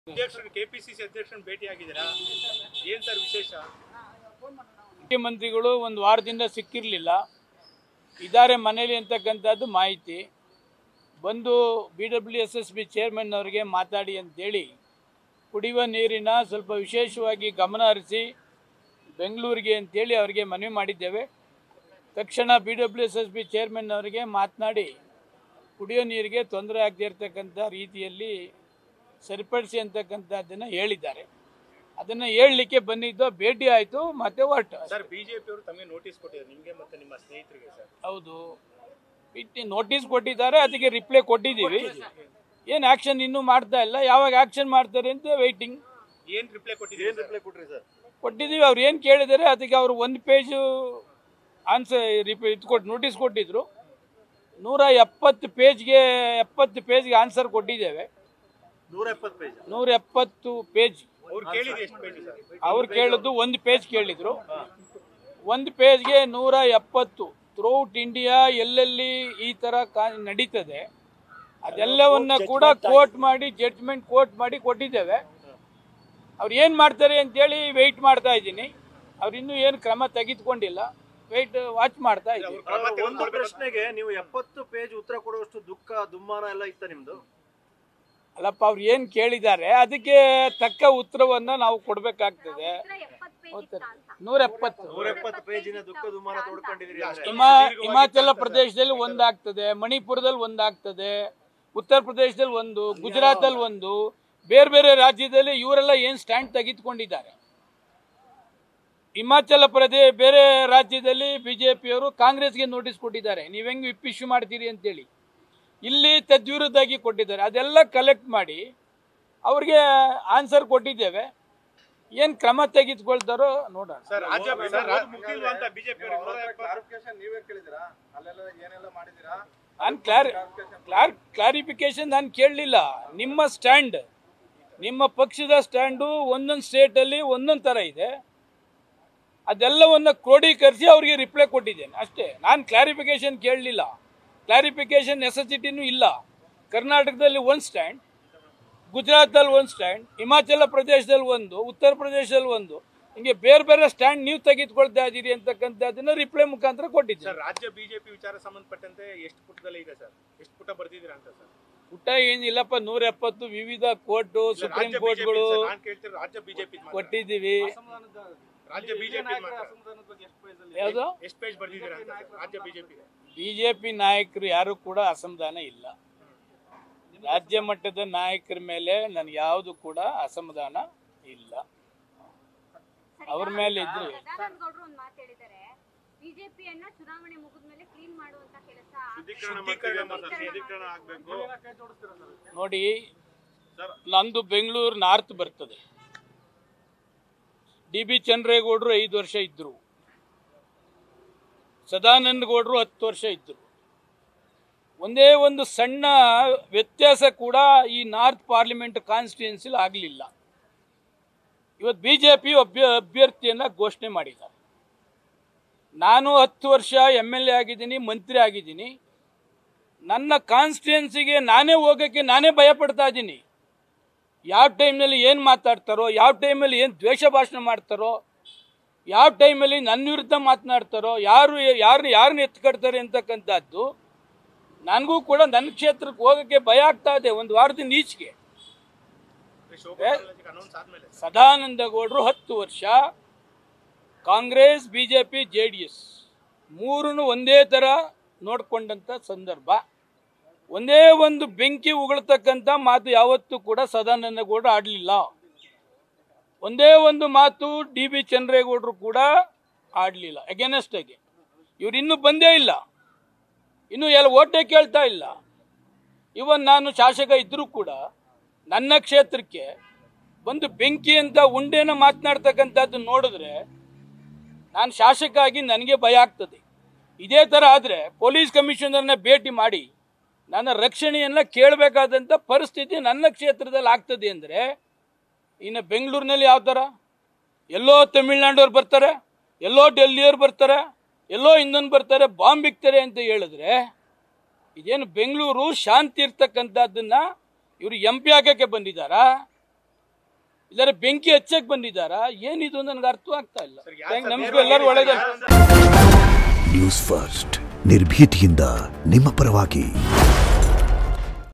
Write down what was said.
ಅಧ್ಯಕ್ಷರು ಕೆಪಿಸಿಸಿ ಅಧ್ಯಕ್ಷರನ್ನ ಭೇಟಿ ಆಗಿದ್ದೀರಾ ಏನ್ ಸರ್ ವಿಶೇಷ ಮುಖ್ಯಮಂತ್ರಿಗಳು ಒಂದು ವಾರದಿಂದ ಸಿಕ್ಕಿರಲಿಲ್ಲ ಇದ್ದಾರೆ ಮನೇಲಿ ಅಂತಕ್ಕಂಥದ್ದು ಮಾಹಿತಿ ಬಂದು B W S S B chairman ಅವರಿಗೆ ಮಾತಾಡಿ ಅಂತೇಳಿ ಕುಡಿಯುವ ನೀರಿನ ಸ್ವಲ್ಪ ವಿಶೇಷವಾಗಿ ಗಮನ ಹರಿಸಿ ಬೆಂಗಳೂರಿಗೆ ಅಂತೇಳಿ ಅವರಿಗೆ ಮನವಿ ಮಾಡಿದ್ದೇವೆ ತಕ್ಷಣ B W S S B chairman ಅವರಿಗೆ ಮಾತನಾಡಿ ಕುಡಿಯೋ ನೀರಿಗೆ ತೊಂದರೆ ಆಗದೇ ಇರತಕ್ಕಂಥ ರೀತಿಯಲ್ಲಿ ಸರಿಪಡಿಸಿ ಅಂತಕ್ಕಂಥದ್ದನ್ನು ಹೇಳಿದ್ದಾರೆ ಅದನ್ನು ಹೇಳಲಿಕ್ಕೆ ಬಂದಿದ್ದು ಭೇಟಿ ಆಯಿತು ಮತ್ತೆ ಹೊರಟು ಸರ್ ಬಿಜೆಪಿ ಅವರು ತಮಗೆ ನೋಟಿಸ್ ಕೊಟ್ಟಿದ್ದಾರೆ ನಿಮ್ಗೆ ಮತ್ತೆ ನಿಮ್ಮ ಸ್ನೇಹಿತರಿಗೆ ಸರ್ ಹೌದು ಇಟ್ಟು ನೋಟಿಸ್ ಕೊಟ್ಟಿದ್ದಾರೆ ಅದಕ್ಕೆ ರಿಪ್ಲೈ ಕೊಟ್ಟಿದ್ದೀವಿ ಏನು ಆ್ಯಕ್ಷನ್ ಇನ್ನೂ ಮಾಡ್ತಾ ಇಲ್ಲ ಯಾವಾಗ ಆ್ಯಕ್ಷನ್ ಮಾಡ್ತಾರೆ ಅಂತ ವೆಯ್ಟಿಂಗ್ ಏನ್ ರಿಪ್ಲೈ ಕೊಟ್ಟಿದ್ದೀರಿ ರಿಪ್ಲೈ ಕೊಟ್ರಿ ಸರ್ ಕೊಟ್ಟಿದ್ದೀವಿ ಅವ್ರು ಏನು ಕೇಳಿದ್ದಾರೆ ಅದಕ್ಕೆ ಅವರು ಒಂದು ಪೇಜು ಆನ್ಸರ್ ರಿಪ್ ಇದು ಕೊಟ್ಟು ನೋಟಿಸ್ ಕೊಟ್ಟಿದ್ರು ನೂರ ಎಪ್ಪತ್ತು ಪೇಜ್ಗೆ ಎಪ್ಪತ್ತು ಪೇಜ್ಗೆ ಆನ್ಸರ್ ಕೊಟ್ಟಿದ್ದೇವೆ ನೂರ ಎಪ್ಪತ್ತು ಪೇಜ್ ನೂರ ಎಪ್ಪತ್ತು ಪೇಜ್ ಅವ್ರು ಕೇಳಿದ್ದು ಎಷ್ಟು ಪೇಜ್ ಸರ್ ಅವ್ರು ಕೇಳಿದ್ದು ಒಂದು ಪೇಜ್ ಕೇಳಿದ್ರು ಒಂದು ಪೇಜ್ಗೆ ನೂರ ಎಪ್ಪತ್ತು ಥ್ರೂಔಟ್ ಇಂಡಿಯಾ ಎಲ್ಲೆಲ್ಲಿ ಈ ಥರ ಕಾ ನಡೀತದೆ ಅದೆಲ್ಲವನ್ನ ಕೂಡ ಕೋಟ್ ಮಾಡಿ ಜಡ್ಜ್ಮೆಂಟ್ ಕೋಟ್ ಮಾಡಿ ಕೊಟ್ಟಿದ್ದೇವೆ ಅವ್ರು ಏನು ಮಾಡ್ತಾರೆ ಅಂತೇಳಿ ವೆಯ್ಟ್ ಮಾಡ್ತಾ ಇದ್ದೀನಿ ಅವ್ರು ಇನ್ನೂ ಏನು ಕ್ರಮ ತೆಗೆದುಕೊಂಡಿಲ್ಲ ವೆಯ್ಟ್ ವಾಚ್ ಮಾಡ್ತಾ ಇದ್ದೀನಿ ಕ್ರಮ ಒಂದು ತೆಗೆದುಕೊಳ್ಬೇಕು. ಪ್ರಶ್ನೆಗೆ ನೀವು ಎಪ್ಪತ್ತು ಪೇಜ್ ಉತ್ತರ ಕೊಡುವಷ್ಟು ದುಃಖ ದುಮ್ಮಾನ ಎಲ್ಲ ಇತ್ತ ನಿಮ್ದು ಅಲ್ಲಪ್ಪ ಅವ್ರು ಏನು ಕೇಳಿದ್ದಾರೆ ಅದಕ್ಕೆ ತಕ್ಕ ಉತ್ತರವನ್ನು ನಾವು ಕೊಡಬೇಕಾಗ್ತದೆ ನೂರ ಎಪ್ಪತ್ತು ನೂರ ಎಪ್ಪತ್ತು ಪೇಜಿನ ದುಃಖ ದುಮ್ಮಾನ ತೋಡ್ಕೊಂಡಿದ್ದೀರಿ ಅಂದ್ರೆ ಹಿಮಾ ಹಿಮಾಚಲ ಪ್ರದೇಶದಲ್ಲಿ ಒಂದಾಗ್ತದೆ ಮಣಿಪುರದಲ್ಲಿ ಒಂದಾಗ್ತದೆ ಉತ್ತರ ಪ್ರದೇಶದಲ್ಲಿ ಒಂದು ಗುಜರಾತಲ್ಲಿ ಒಂದು ಬೇರೆ ಬೇರೆ ರಾಜ್ಯದಲ್ಲಿ ಇವರೆಲ್ಲ ಏನು ಸ್ಟ್ಯಾಂಡ್ ತೆಗೆದುಕೊಂಡಿದ್ದಾರೆ ಹಿಮಾಚಲ ಪ್ರದೇಶ ಬೇರೆ ರಾಜ್ಯದಲ್ಲಿ ಬಿಜೆಪಿಯವರು ಕಾಂಗ್ರೆಸ್ಗೆ ನೋಟಿಸ್ ಕೊಟ್ಟಿದ್ದಾರೆ ನೀವು ಹೆಂಗೆ ವಿಪ್ ಇಶ್ಯೂ ಮಾಡ್ತೀರಿ ಅಂತೇಳಿ ಇಲ್ಲಿ ತದ್ವಿರುದ್ಧಾಗಿ ಕೊಟ್ಟಿದ್ದಾರೆ ಅದೆಲ್ಲ ಕಲೆಕ್ಟ್ ಮಾಡಿ ಅವ್ರಿಗೆ ಆನ್ಸರ್ ಕೊಟ್ಟಿದ್ದೇವೆ ಏನು ಕ್ರಮ ತೆಗೆದುಕೊಳ್ತಾರೋ ನೋಡೋಣ ಸರ್ ರಾಜ್ಯ ಸರ್ ರಾಜ್ಯ ಮುಗಿಲ್ವಾ ಅಂತ ಬಿಜೆಪಿ ನೀವೇ ಕೇಳಿದಿರಾ ಅಲ್ಲೆಲ್ಲ ಏನೆಲ್ಲ ಮಾಡಿದಿರಾ ನಾನು ಕ್ಲಾರಿ ಕ್ಲಾರ್ ಕ್ಲಾರಿಫಿಕೇಶನ್ ನಾನು ಕೇಳಲಿಲ್ಲ ನಿಮ್ಮ ಸ್ಟ್ಯಾಂಡ್ ನಿಮ್ಮ ಪಕ್ಷದ ಸ್ಟ್ಯಾಂಡು ಒಂದೊಂದು ಸ್ಟೇಟಲ್ಲಿ ಒಂದೊಂದು ಥರ ಇದೆ ಅದೆಲ್ಲವನ್ನು ಕ್ರೋಢೀಕರಿಸಿ ಅವರಿಗೆ ರಿಪ್ಲೈ ಕೊಟ್ಟಿದ್ದೇನೆ ಅಷ್ಟೇ ನಾನು ಕ್ಲಾರಿಫಿಕೇಶನ್ ಕೇಳಲಿಲ್ಲ ಕ್ಲಾರಿಫಿಕೇಶನ್ ನೆಸೆಸಿಟಿನೂ ಇಲ್ಲ ಕರ್ನಾಟಕದಲ್ಲಿ ಒಂದು ಸ್ಟ್ಯಾಂಡ್ ಗುಜರಾತಲ್ಲಿ ಒಂದು ಸ್ಟ್ಯಾಂಡ್ ಹಿಮಾಚಲ ಪ್ರದೇಶದಲ್ಲಿ ಒಂದು ಉತ್ತರ ಪ್ರದೇಶದಲ್ಲಿ ಒಂದು ಹಿಂಗೆ ಬೇರೆ ಬೇರೆ ಸ್ಟ್ಯಾಂಡ್ ನೀವು ತೆಗೆದುಕೊಳ್ತಾ ಇದ್ದೀರಿ ಅಂತಕ್ಕಂಥದ್ದನ್ನ ರಿಪ್ಲೈ ಮುಖಾಂತರ ಕೊಟ್ಟಿದ್ದೀನಿ ಸರ್ ರಾಜ್ಯ ಬಿಜೆಪಿ ವಿಚಾರ ಸಂಬಂಧಪಟ್ಟಂತೆ ಎಷ್ಟು ಪುಟದಲ್ಲಿ ಇದೆ ಸರ್ ಎಷ್ಟು ಪುಟ ಬರ್ದಿದ್ದೀರಾ ಅಂತ ಸರ್ ಪುಟ ಏನಿಲ್ಲಪ್ಪ ನೂರ ಎಪ್ಪತ್ತು ವಿವಿಧ ಕೋರ್ಟು ಸುಪ್ರೀಂ ರಾಜ್ಯ ಕೋರ್ಟ್ಗಳು ಬಿಜೆಪಿ ನಾನು ಕೇಳ್ತಿರೋ ರಾಜ್ಯ ಬಿಜೆಪಿ ಕೊಟ್ಟಿದ್ದೀವಿ ರಾಜ್ಯ ಬಿಜೆಪಿ ಯಾವುದು ಎಷ್ಟು ಪೇಜ್ ಬರ್ದಿದ್ದೀರಾ ಅಂತ ಸರ್? ರಾಜ್ಯ ಬಿಜೆಪಿ ಬಿಜೆಪಿ ನಾಯಕರು ಯಾರು ಕೂಡ ಅಸಮಾಧಾನ ಇಲ್ಲ ರಾಜ್ಯ ಮಟ್ಟದ ನಾಯಕರ ಮೇಲೆ ನನಗೆ ಯಾವುದು ಕೂಡ ಅಸಮಾಧಾನ ಇಲ್ಲ ಅವ್ರ ಮೇಲೆ ಇದ್ರೆ ಸದಾನಂದ ಗೌಡ್ರು ಒಂದ್ ಮಾತು ಹೇಳಿದ್ದಾರೆ ಬಿಜೆಪಿಯನ್ನ ಚುನಾವಣೆ ಮುಗಿದ್ಮೇಲೆ ಕ್ಲೀನ್ ಮಾಡುವಂತ ಕೆಲಸ ಶುದ್ಧೀಕರಣ ಮಾಡ್ತಾರೆ, ಶುದ್ಧೀಕರಣ ಆಗ್ಬೇಕು ನೋಡಿ ನಂದು ಬೆಂಗಳೂರು ನಾರ್ತ್ ಬರ್ತದೆ ಡಿ ಬಿ ಚಂದ್ರೇಗೌಡರು ಐದು ವರ್ಷ ಇದ್ದರು ಸದಾನಂದ ಗೌಡರು ಹತ್ತು ವರ್ಷ ಇದ್ದರು ಒಂದೇ ಒಂದು ಸಣ್ಣ ವ್ಯತ್ಯಾಸ ಕೂಡ ಈ ನಾರ್ತ್ ಪಾರ್ಲಿಮೆಂಟ್ ಕಾನ್ಸ್ಟಿಟ್ಯೂನ್ಸಿಲಿ ಆಗಲಿಲ್ಲ ಇವತ್ತು ಬಿ ಜೆ ಪಿ ಅಭ್ಯ ಅಭ್ಯರ್ಥಿಯನ್ನು ಘೋಷಣೆ ಮಾಡಿದ್ದಾರೆ ನಾನು ಹತ್ತು ವರ್ಷ ಎಮ್ ಎಲ್ ಎ ಆಗಿದ್ದೀನಿ ಮಂತ್ರಿ ಆಗಿದ್ದೀನಿ ನನ್ನ ಕಾನ್ಸ್ಟಿಟ್ಯೂನ್ಸಿಗೆ ನಾನೇ ಹೋಗೋಕ್ಕೆ ನಾನೇ ಭಯ ಪಡ್ತಾ ಇದ್ದೀನಿ ಯಾವ ಟೈಮ್ನಲ್ಲಿ ಏನು ಮಾತಾಡ್ತಾರೋ ಯಾವ ಟೈಮಲ್ಲಿ ಏನು ದ್ವೇಷ ಭಾಷಣ ಮಾಡ್ತಾರೋ ಯಾವ ಟೈಮಲ್ಲಿ ನನ್ನ ವಿರುದ್ಧ ಮಾತನಾಡ್ತಾರೋ ಯಾರು ಯಾರನ್ನ ಯಾರನ್ನ ಎತ್ಕಡ್ತಾರೆ ಅಂತಕ್ಕಂಥದ್ದು ನನಗೂ ಕೂಡ ನನ್ನ ಕ್ಷೇತ್ರಕ್ಕೆ ಹೋಗೋಕ್ಕೆ ಭಯ ಆಗ್ತಾ ಇದೆ ಒಂದು ವಾರದಿಂದ ಈಚೆಗೆ ಅನೌನ್ಸ್ ಆದ್ಮೇಲೆ ಸದಾನಂದ ಗೌಡರು ಹತ್ತು ವರ್ಷ ಕಾಂಗ್ರೆಸ್ ಬಿ ಜೆ ಪಿ ಜೆ ಡಿ ಎಸ್ ಮೂರನ್ನು ಒಂದೇ ಥರ ನೋಡ್ಕೊಂಡಂಥ ಸಂದರ್ಭ ಒಂದೇ ಒಂದು ಬೆಂಕಿ ಉಗುಳ್ತಕ್ಕಂಥ ಮಾತು ಯಾವತ್ತೂ ಕೂಡ ಸದಾನಂದ ಗೌಡರು ಆಡಲಿಲ್ಲ ಒಂದೇ ಒಂದು ಮಾತು ಡಿ ಬಿ ಚಂದ್ರೇಗೌಡರು ಕೂಡ ಆಡಲಿಲ್ಲ ಅಗೇನೆಸ್ಟ್ ಆಗಿ ಇವ್ರು ಇನ್ನೂ ಬಂದೇ ಇಲ್ಲ ಇನ್ನೂ ಎಲ್ಲ ಓಟೇ ಕೇಳ್ತಾ ಇಲ್ಲ ಇವನ್ ನಾನು ಶಾಸಕ ಇದ್ದರೂ ಕೂಡ ನನ್ನ ಕ್ಷೇತ್ರಕ್ಕೆ ಬಂದು ಬೆಂಕಿ ಅಂತ ಉಂಡೆನ ಮಾತನಾಡ್ತಕ್ಕಂಥದ್ದು ನೋಡಿದ್ರೆ ನಾನು ಶಾಸಕ ಆಗಿ ನನಗೆ ಭಯ ಆಗ್ತದೆ ಇದೇ ಥರ ಆದರೆ ಪೊಲೀಸ್ ಕಮಿಷನರ್ನ ಭೇಟಿ ಮಾಡಿ ನನ್ನ ರಕ್ಷಣೆಯನ್ನು ಕೇಳಬೇಕಾದಂಥ ಪರಿಸ್ಥಿತಿ ನನ್ನ ಕ್ಷೇತ್ರದಲ್ಲಿ ಆಗ್ತದೆ ಅಂದರೆ ಇನ್ನು ಬೆಂಗಳೂರಿನಲ್ಲಿ ಯಾವ ಥರ ಎಲ್ಲೋ ತಮಿಳ್ನಾಡವ್ರು ಬರ್ತಾರೆ ಎಲ್ಲೋ ಡೆಲ್ಲಿಯವ್ರು ಬರ್ತಾರೆ ಎಲ್ಲೋ ಇನ್ನೊಂದು ಬರ್ತಾರೆ ಬಾಂಬ್ ಇಕ್ತಾರೆ ಅಂತ ಹೇಳಿದ್ರೆ ಇದೇನು ಬೆಂಗಳೂರು ಶಾಂತಿ ಇರ್ತಕ್ಕಂಥದ್ದನ್ನ ಇವರು ಎಂ ಪಿ ಹಾಕಕ್ಕೆ ಬಂದಿದ್ದಾರಾ ಇದಾರೆ ಬೆಂಕಿ ಹಚ್ಚಕ್ ಬಂದಿದ್ದಾರಾ ಏನಿದು ನನಗೆ ಅರ್ಥ ಆಗ್ತಾ ಇಲ್ಲ ಸರ್, ಯಾರು ಥ್ಯಾಂಕ್ ಸರ್ ನಮಸ್ಕಾರ ಎಲ್ಲರೂ ನೇರವಾಗಿ ಒಳ್ಳೇದ ಯಾರು ಅಂತ- ನ್ಯೂಸ್ ಫಸ್ಟ್ ನಿರ್ಭೀತಿಯಿಂದ ನಿಮ್ಮ ಪರವಾಗಿ